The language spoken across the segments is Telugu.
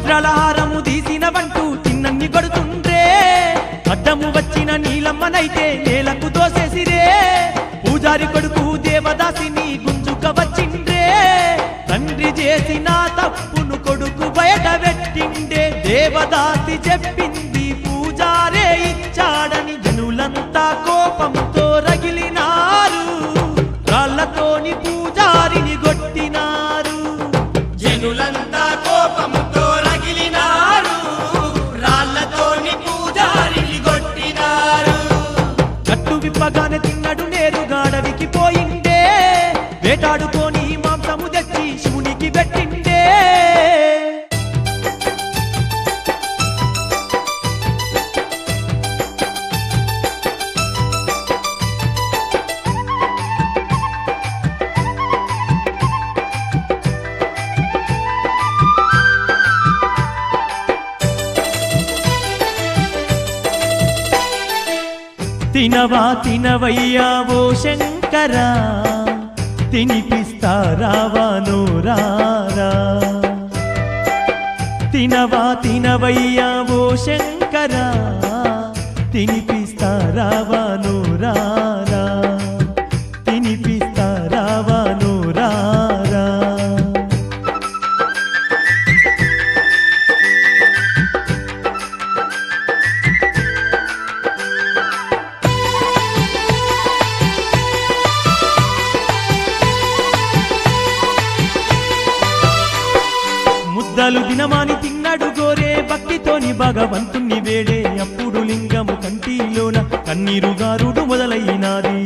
వజ్రాల హారము తీసినవంటూ తిన్నన్ని కొడుతుండ్రే అడ్డము వచ్చిన నీలమ్మనైతే నేలకు దోసేసిరే పూజారి కొడుకు దేవదాసిని గుంజుక వచ్చిండ్రే తండ్రి చేసిన తప్పును కొడుకు బయట పెట్టిండే దేవదాసి చెప్పింది పూజారే ఇచ్చాడని జనులంతా కోపంతో రగిలినారు రాళ్లతోని పూజారిని కొట్టినారు జనులంతా కోపముతో రగిలినారు రాళ్లతోని పూజారిని కొట్టినారు కట్టు విప్పగానే తిన్నడు నేరుగాడవికి పోయిండే వేటాడుకొని మాంసము తెచ్చి శివునికి పెట్టిండే తినవా తినవయ్యా ఓ శంకరా తినిపిస్తారావా నోరారా తినవా తినవయ్యా ఓ శంకరా తినిపిస్తారావా నోరారా తినిపిస్తారావా నోరారా ముద్దలు దినమాని తిన్నాడు గోరే భక్తితోని భగవంతుణ్ణి వేడే అప్పుడు లింగము కంటిలోన కన్నీరు గారుడు మొదలైనాది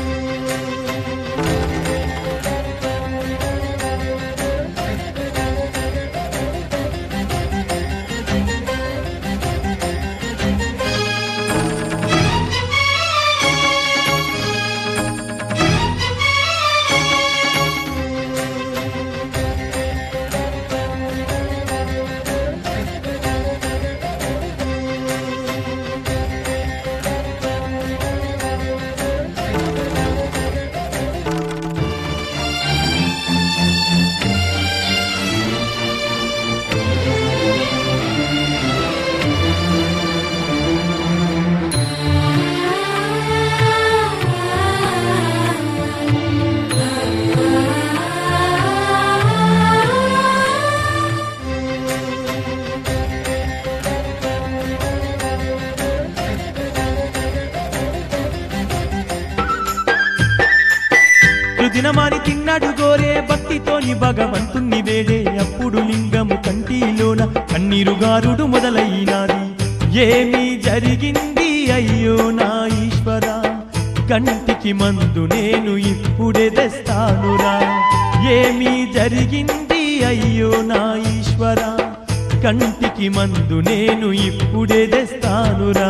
దినమాని తిన్నాడు గోరే భక్తితోని భగవంతుణ్ణి వేడే అప్పుడు లింగము కంటిలోన కన్నీరు గారుడు మొదలైనాది ఏమి జరిగింది అయ్యో నా ఈశ్వర కంటికి మందు నేను ఇప్పుడే తెస్తానురా ఏమి జరిగింది అయ్యో నా ఈశ్వర కంటికి మందు నేను ఇప్పుడే తెస్తానురా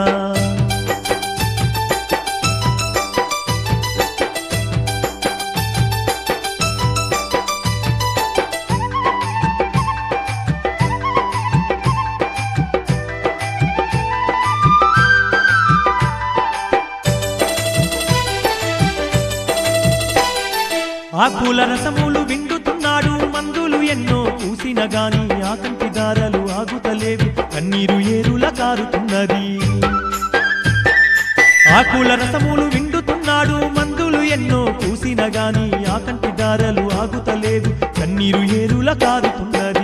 ఆకుల రసములు విండుతున్నాడు మందులు ఎన్నో పూసిన గాని ఆకంటి దారలు ఆగుతలేవి కన్నీరు ఏరుల కారుతున్నది ఆకుల రసములు విండుతున్నాడు మందులు ఎన్నో పూసిన గాని ఆకంటి దారలు ఆగుతలేవు కన్నీరు ఏరుల కారుతున్నది